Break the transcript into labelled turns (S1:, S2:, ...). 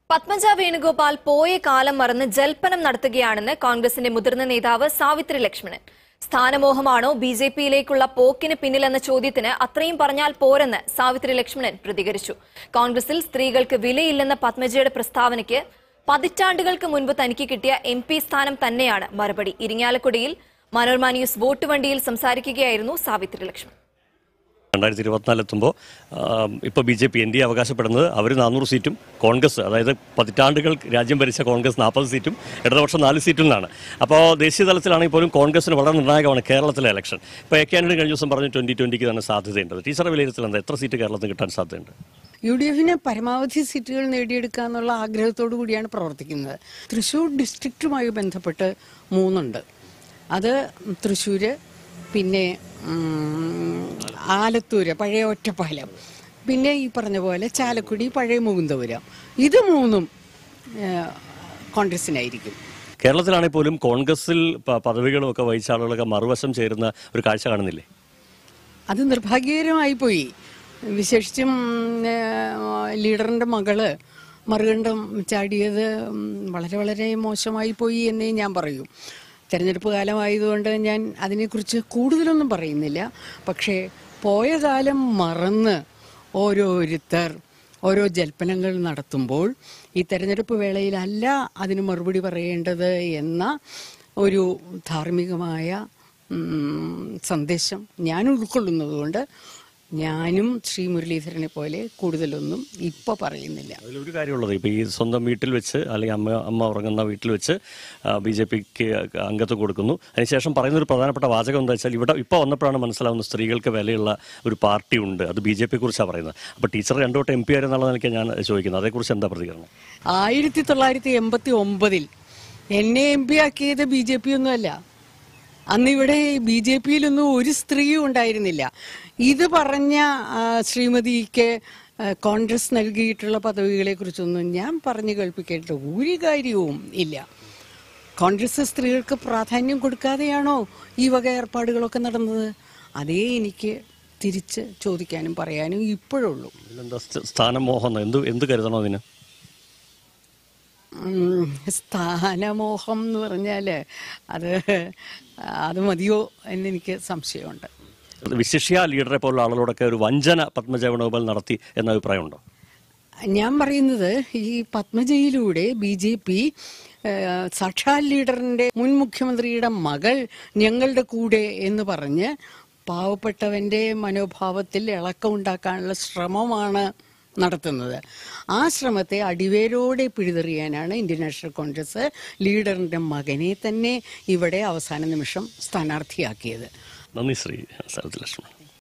S1: പത്മജ വേണുഗോപാൽ പോയ കാലം മറന്ന് ജൽപ്പനം നടത്തുകയാണെന്ന് കോൺഗ്രസിന്റെ മുതിർന്ന നേതാവ് സാവിത്രി ലക്ഷ്മണൻ സ്ഥാനമോഹമാണോ ബി ജെ പിയിലേക്കുള്ള പോക്കിന് പിന്നിലെന്ന ചോദ്യത്തിന് അത്രയും പറഞ്ഞാൽ പോരെന്ന് സാവിത്രി ലക്ഷ്മണൻ പ്രതികരിച്ചു കോൺഗ്രസിൽ സ്ത്രീകൾക്ക് വിലയില്ലെന്ന പത്മജയുടെ പ്രസ്താവനയ്ക്ക് പതിറ്റാണ്ടുകൾക്ക് മുൻപ് തനിക്ക് കിട്ടിയ എം പി സ്ഥാനം തന്നെയാണ് മറുപടി ഇരിങ്ങാലക്കുടിയിൽ മനോരമ ന്യൂസ് വോട്ട് വണ്ടിയിൽ സംസാരിക്കുകയായിരുന്നു സാവിത്രി ലക്ഷ്മണൻ
S2: രണ്ടായിരത്തി ഇരുപത്തിനാലെത്തുമ്പോൾ ഇപ്പോൾ B J P N D A അവകാശപ്പെടുന്നത് അവർ നാനൂറ് സീറ്റും കോൺഗ്രസ് അതായത് പതിറ്റാണ്ടുകൾ രാജ്യം ഭരിച്ച കോൺഗ്രസ് നാൽപ്പത് സീറ്റും ഇടതുപക്ഷം നാല് സീറ്റും എന്നാണ് അപ്പോൾ ദേശീയ തലത്തിലാണെങ്കിൽ പോലും കോൺഗ്രസിന് വളരെ നിർണായകമാണ് കേരളത്തിലെ ഇലക്ഷൻ ഇപ്പോൾ എ കെ ആന്റണി കഴിഞ്ഞ ദിവസം പറഞ്ഞു ട്വന്റി ട്വന്റിക്ക് തന്നെ സാധ്യതയുണ്ട് ടീച്ചറെ വിലയിരുത്തൽ എന്താ എത്ര സീറ്റ് കേരളത്തിൽ കിട്ടാൻ സാധ്യതയുണ്ട്
S3: യു ഡി എഫിന് പരമാവധി സീറ്റുകൾ നേടിയെടുക്കുക എന്നുള്ള ആഗ്രഹത്തോടു കൂടിയാണ് പ്രവർത്തിക്കുന്നത് തൃശ്ശൂർ ഡിസ്ട്രിക്റ്റുമായി ബന്ധപ്പെട്ട് മൂന്നുണ്ട് അത് തൃശ്ശൂര് പിന്നെ ഉം, ആലത്തൂര് പഴയ ഒറ്റപ്പാലം പിന്നെ ഈ പറഞ്ഞ പോലെ ചാലക്കുടി പഴയ മുകുന്ദപുരം ഇത് മൂന്നും ഏഹ്, കോൺഗ്രസിനായിരിക്കും
S2: കേരളത്തിലാണെങ്കിൽ പോലും കോൺഗ്രസിൽ പ- പദവികളും ഒക്കെ വഹിച്ച ആളുകളൊക്കെ മറുവശം ചേരുന്ന ഒരു കാഴ്ച കാണുന്നില്ലേ
S3: അത് നിർഭാഗ്യകരമായി പോയി വിശേഷിച്ചും ഏഹ്, ലീഡറിന്റെ മകള് മറുകണ്ഠം ചാടിയത് ഉം, വളരെ വളരെ മോശമായി പോയി എന്നേ ഞാൻ പറയൂ തെരഞ്ഞെടുപ്പ് കാലമായതുകൊണ്ട് ഞാൻ അതിനെക്കുറിച്ച് കൂടുതലൊന്നും പറയുന്നില്ല പക്ഷേ പോയ കാലം മറന്ന് ഓരോരുത്തർ ഓരോ ജൽപ്പനങ്ങൾ നടത്തുമ്പോൾ ഈ തെരഞ്ഞെടുപ്പ് വേളയിലല്ല അതിന് മറുപടി പറയേണ്ടത് എന്ന ഒരു ധാർമ്മികമായ ഉം, സന്ദേശം ഞാൻ ഉൾക്കൊള്ളുന്നതുകൊണ്ട് ഞാനും ശ്രീ മുരളീധരനെ പോലെ കൂടുതലൊന്നും ഇപ്പൊ പറയുന്നില്ല
S2: അതിലൊരു കാര്യമുള്ളത് ഇപ്പോൾ ഈ സ്വന്തം വീട്ടിൽ വെച്ച് അല്ലെങ്കിൽ അമ്മ അമ്മ ഉറങ്ങുന്ന വീട്ടിൽ വെച്ച് ബി ജെ പിക്ക് അംഗത്വം കൊടുക്കുന്നു അതിനുശേഷം പറയുന്ന ഒരു പ്രധാനപ്പെട്ട വാചകം എന്താ വെച്ചാൽ ഇവിടെ ഇപ്പോൾ വന്നപ്പോഴാണ് മനസ്സിലാവുന്നത് സ്ത്രീകൾക്ക് വിലയുള്ള ഒരു പാർട്ടി ഉണ്ട് അത് ബി ജെ പിയെ കുറിച്ചാണ് പറയുന്നത് അപ്പോൾ ടീച്ചർ രണ്ടു വട്ടം എം പി ആയിരുന്നുള്ള നിലയ്ക്ക് ഞാൻ ചോദിക്കുന്നത് അതേക്കുറിച്ച് എന്താ പ്രതികരണം
S3: ആയിരത്തി തൊള്ളായിരത്തി എൺപത്തി ഒമ്പതിൽ എന്നെ എം പി ആക്കിയത് ബി ജെ പി ഒന്നുമല്ല അന്നിവിടെ ബി ജെ പിയിലൊന്നും ഒരു സ്ത്രീയും ഉണ്ടായിരുന്നില്ല ഇത് പറഞ്ഞ ആ, ശ്രീമതിക്ക് ആ, കോൺഗ്രസ് നൽകിയിട്ടുള്ള പദവികളെ കുറിച്ചൊന്നും ഞാൻ പറഞ്ഞു കേൾപ്പിക്കേണ്ട ഒരു കാര്യവും ഇല്ല കോൺഗ്രസ് സ്ത്രീകൾക്ക് പ്രാധാന്യം കൊടുക്കാതെയാണോ ഈ വക ഏർപ്പാടുകളൊക്കെ നടന്നത് അതേ എനിക്ക് തിരിച്ച് ചോദിക്കാനും പറയാനും ഇപ്പോഴുള്ളൂ
S2: ഇതിലെന്താ സ്ഥ- സ്ഥാനമോഹം എന്ത് എന്ത് കരുതണോ അതിന്
S3: ഉം, സ്ഥാനമോഹം എന്ന് പറഞ്ഞാൽ അത് അത് മതിയോ എന്നെനിക്ക് സംശയമുണ്ട്
S2: വിശിഷ്യ ലീഡറെ പോലുള്ള ആളുകളോടൊക്കെ ഒരു വഞ്ചന പത്മജ വേണുഗോപാൽ നടത്തി എന്ന അഭിപ്രായമുണ്ടോ
S3: ഞാൻ പറയുന്നത് ഈ പത്മജയിലൂടെ ബി ജെ പി സാക്ഷാൽ ലീഡറിന്റെ മുൻ മുഖ്യമന്ത്രിയുടെ മകൾ ഞങ്ങളുടെ കൂടെ എന്ന് പറഞ്ഞ് പാവപ്പെട്ടവന്റെ മനോഭാവത്തിൽ ഇളക്കം ഉണ്ടാക്കാനുള്ള ശ്രമമാണ് നടത്തുന്നത് ആ ശ്രമത്തെ അടിവേരോടെ പിഴുതെറിയാനാണ് ഇന്ത്യൻ നാഷണൽ കോൺഗ്രസ് ലീഡറിന്റെ മകനെ തന്നെ ഇവിടെ അവസാന നിമിഷം സ്ഥാനാർത്ഥിയാക്കിയത്
S2: നന്ദി ശ്രീ സരത് ലക്ഷ്മൺ